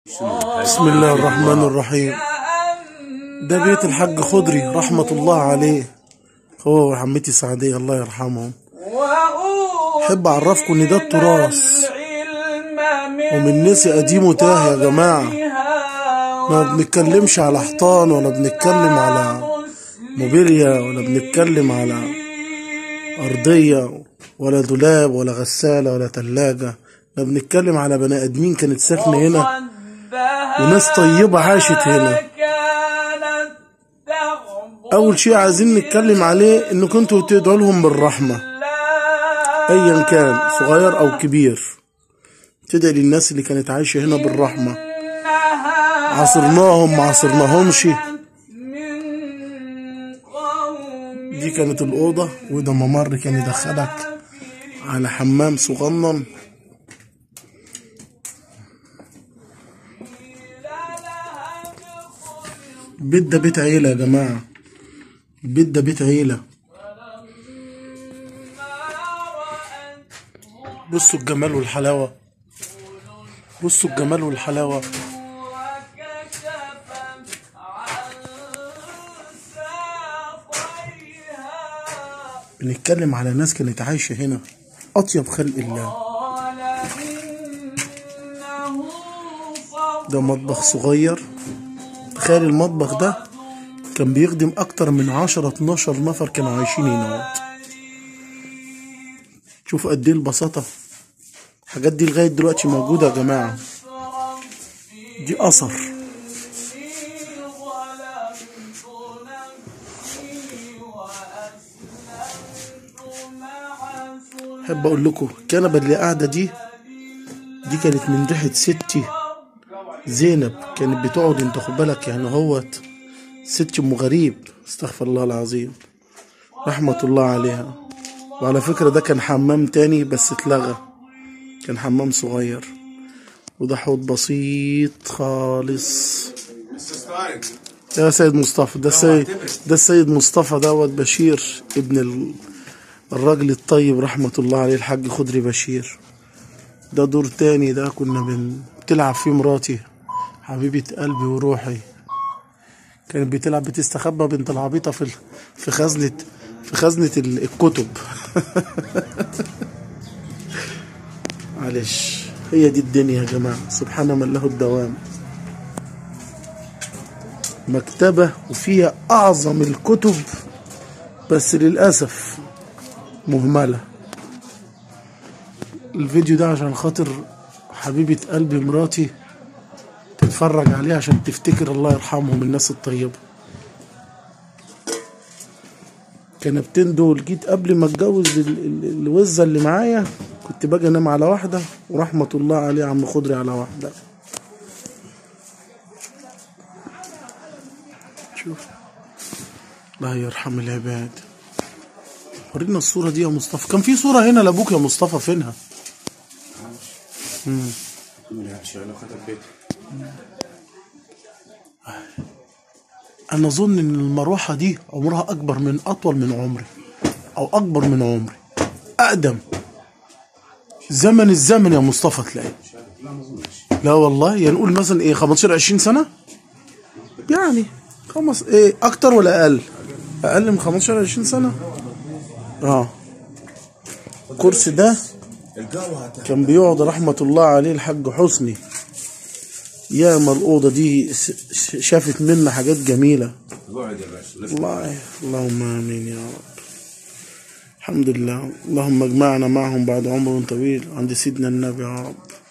بسم الله الرحمن الرحيم ده بيت الحاج خضري رحمة الله عليه هو وعمتي سعدية الله يرحمهم أحب أعرفكم إن ده التراث ومن نسي قديم وتاه يا جماعة ما بنتكلمش على حيطان ولا بنتكلم على موبيليا ولا بنتكلم على أرضية ولا دولاب ولا غسالة ولا تلاجة احنا بنتكلم على بني آدمين كانت ساكنة هنا وناس طيبة عاشت هنا أول شيء عايزين نتكلم عليه إن كنتوا تدعوا لهم بالرحمة أيا كان صغير أو كبير تدعي للناس اللي كانت عايشة هنا بالرحمة عصرناهم ما عصرناهمش دي كانت الأوضة وده ممر كان يدخلك على حمام صغنن البيت ده بيت عيلة يا جماعة البيت ده بيت عيلة بصوا الجمال والحلاوة بصوا الجمال والحلاوة بنتكلم على ناس كانت عايشة هنا أطيب خلق الله ده مطبخ صغير تخيل المطبخ ده كان بيخدم أكتر من عشرة اتناشر نفر كانوا عايشين هنا شوف قد ايه البساطة الحاجات دي لغاية دلوقتي موجودة يا جماعة دي أثر أحب أقول لكم الكنبة اللي قاعدة دي دي كانت من ريحة ستي زينب كانت بتقعد انت خد بالك يعني هوت ست ام غريب استغفر الله العظيم رحمة الله عليها وعلى فكرة ده كان حمام تاني بس اتلغى كان حمام صغير وده حوض بسيط خالص يا سيد مصطفى ده السيد ده السيد مصطفى دوت بشير ابن ال... الراجل الطيب رحمة الله عليه الحاج خضري بشير ده دور تاني ده كنا بن... بتلعب فيه مراتي حبيبة قلبي وروحي كانت بتلعب بتستخبى بنت العبيطة في ال... في خزنة في خزنة ال... الكتب معلش هي دي الدنيا يا جماعة سبحان من له الدوام مكتبة وفيها أعظم الكتب بس للأسف مهملة الفيديو ده عشان خاطر حبيبة قلبي مراتي تتفرج عليه عشان تفتكر الله يرحمهم الناس الطيبة كنبتين دول جيت قبل ما اتجوز ال- ال- الوزة اللي معايا كنت باجي انام على واحدة ورحمة الله عليه عم خضري على واحدة شوف الله يرحم العباد ورينا الصورة دي يا مصطفى كان في صورة هنا لأبوك يا مصطفى فينها أنا أظن إن المروحة دي عمرها أكبر من أطول من عمري أو أكبر من عمري أقدم زمن الزمن يا مصطفى تلاقي لا والله يعني نقول مثلا إيه 15 20 سنة يعني خمس إيه أكتر ولا أقل أقل من 15 20 سنة آه الكرسي ده كان بيقعد رحمة الله عليه الحاج حسني ياما الأوضة دي س- س- شافت منا حاجات جميلة اقعد يا باشا الله اللهم آمين يا رب الحمد لله اللهم اجمعنا معهم بعد عمر طويل عند سيدنا النبي يا رب